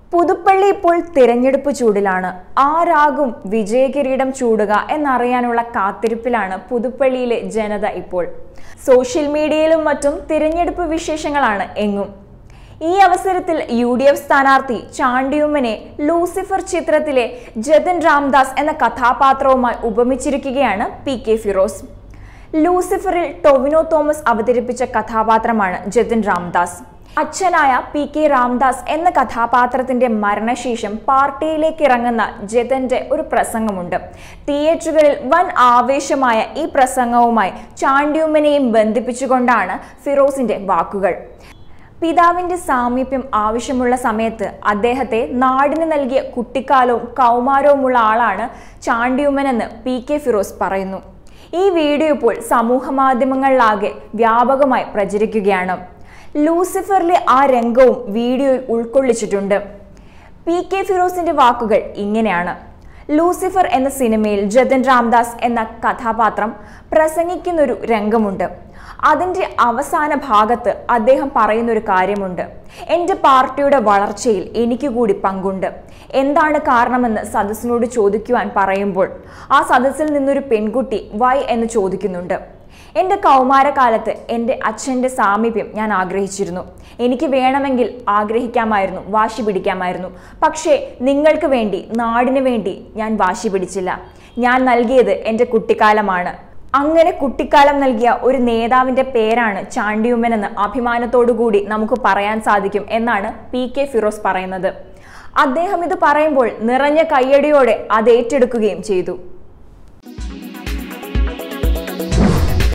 പുതുപ്പള്ളി ഇപ്പോൾ തിരഞ്ഞെടുപ്പ് ചൂടിലാണ് ആരാകും വിജയകിരീടം ചൂടുക എന്നറിയാനുള്ള കാത്തിരിപ്പിലാണ് പുതുപ്പള്ളിയിലെ ജനത ഇപ്പോൾ സോഷ്യൽ മീഡിയയിലും മറ്റും തിരഞ്ഞെടുപ്പ് വിശേഷങ്ങളാണ് എങ്ങും ഈ അവസരത്തിൽ യു ഡി എഫ് സ്ഥാനാർത്ഥി ചാണ്ടിയുമ്മനെ ലൂസിഫർ ചിത്രത്തിലെ ജതൻ രാംദാസ് എന്ന കഥാപാത്രവുമായി ഉപമിച്ചിരിക്കുകയാണ് പി കെ ഫിറോസ് ലൂസിഫറിൽ ടൊവിനോ തോമസ് അവതരിപ്പിച്ച കഥാപാത്രമാണ് ജതിൻ രാംദാസ് അച്ഛനായ പി കെ രാംദാസ് എന്ന കഥാപാത്രത്തിന്റെ മരണശേഷം പാർട്ടിയിലേക്ക് ഇറങ്ങുന്ന ജതന്റെ ഒരു പ്രസംഗമുണ്ട് തിയേറ്ററുകളിൽ വൻ ആവേശമായ ഈ പ്രസംഗവുമായി ചാണ്ടിയുമ്മനെയും ബന്ധിപ്പിച്ചുകൊണ്ടാണ് ഫിറോസിന്റെ വാക്കുകൾ പിതാവിന്റെ സാമീപ്യം ആവശ്യമുള്ള സമയത്ത് അദ്ദേഹത്തെ നാടിന് നൽകിയ കുട്ടിക്കാലവും കൗമാരവുമുള്ള ആളാണ് ചാണ്ടിയുമ്മനെന്ന് പി കെ ഫിറോസ് പറയുന്നു ഈ വീഡിയോ ഇപ്പോൾ സമൂഹ മാധ്യമങ്ങളിലാകെ വ്യാപകമായി പ്രചരിക്കുകയാണ് ലൂസിഫറിലെ ആ രംഗവും വീഡിയോയിൽ ഉൾക്കൊള്ളിച്ചിട്ടുണ്ട് പി കെ ഫിറോസിന്റെ വാക്കുകൾ ഇങ്ങനെയാണ് ലൂസിഫർ എന്ന സിനിമയിൽ ജതൻ രാംദാസ് എന്ന കഥാപാത്രം പ്രസംഗിക്കുന്നൊരു രംഗമുണ്ട് അതിൻ്റെ അവസാന ഭാഗത്ത് അദ്ദേഹം പറയുന്നൊരു കാര്യമുണ്ട് എൻ്റെ പാർട്ടിയുടെ വളർച്ചയിൽ എനിക്ക് കൂടി പങ്കുണ്ട് എന്താണ് കാരണമെന്ന് സദസ്സിനോട് ചോദിക്കുവാൻ പറയുമ്പോൾ ആ സദസ്സിൽ നിന്നൊരു പെൺകുട്ടി വൈ എന്ന് ചോദിക്കുന്നുണ്ട് എൻ്റെ കൗമാരകാലത്ത് എൻ്റെ അച്ഛൻ്റെ സാമീപ്യം ഞാൻ ആഗ്രഹിച്ചിരുന്നു എനിക്ക് വേണമെങ്കിൽ ആഗ്രഹിക്കാമായിരുന്നു വാശി പിടിക്കാമായിരുന്നു പക്ഷേ നിങ്ങൾക്ക് വേണ്ടി നാടിന് വേണ്ടി ഞാൻ വാശി പിടിച്ചില്ല ഞാൻ നൽകിയത് എൻ്റെ കുട്ടിക്കാലമാണ് അങ്ങനെ കുട്ടിക്കാലം നൽകിയ ഒരു നേതാവിന്റെ പേരാണ് ചാണ്ടിയുമ്മൻ എന്ന് അഭിമാനത്തോടു കൂടി നമുക്ക് പറയാൻ സാധിക്കും എന്നാണ് പി കെ ഫിറോസ് പറയുന്നത് അദ്ദേഹം ഇത് പറയുമ്പോൾ നിറഞ്ഞ കയ്യടിയോടെ അത് ഏറ്റെടുക്കുകയും ചെയ്തു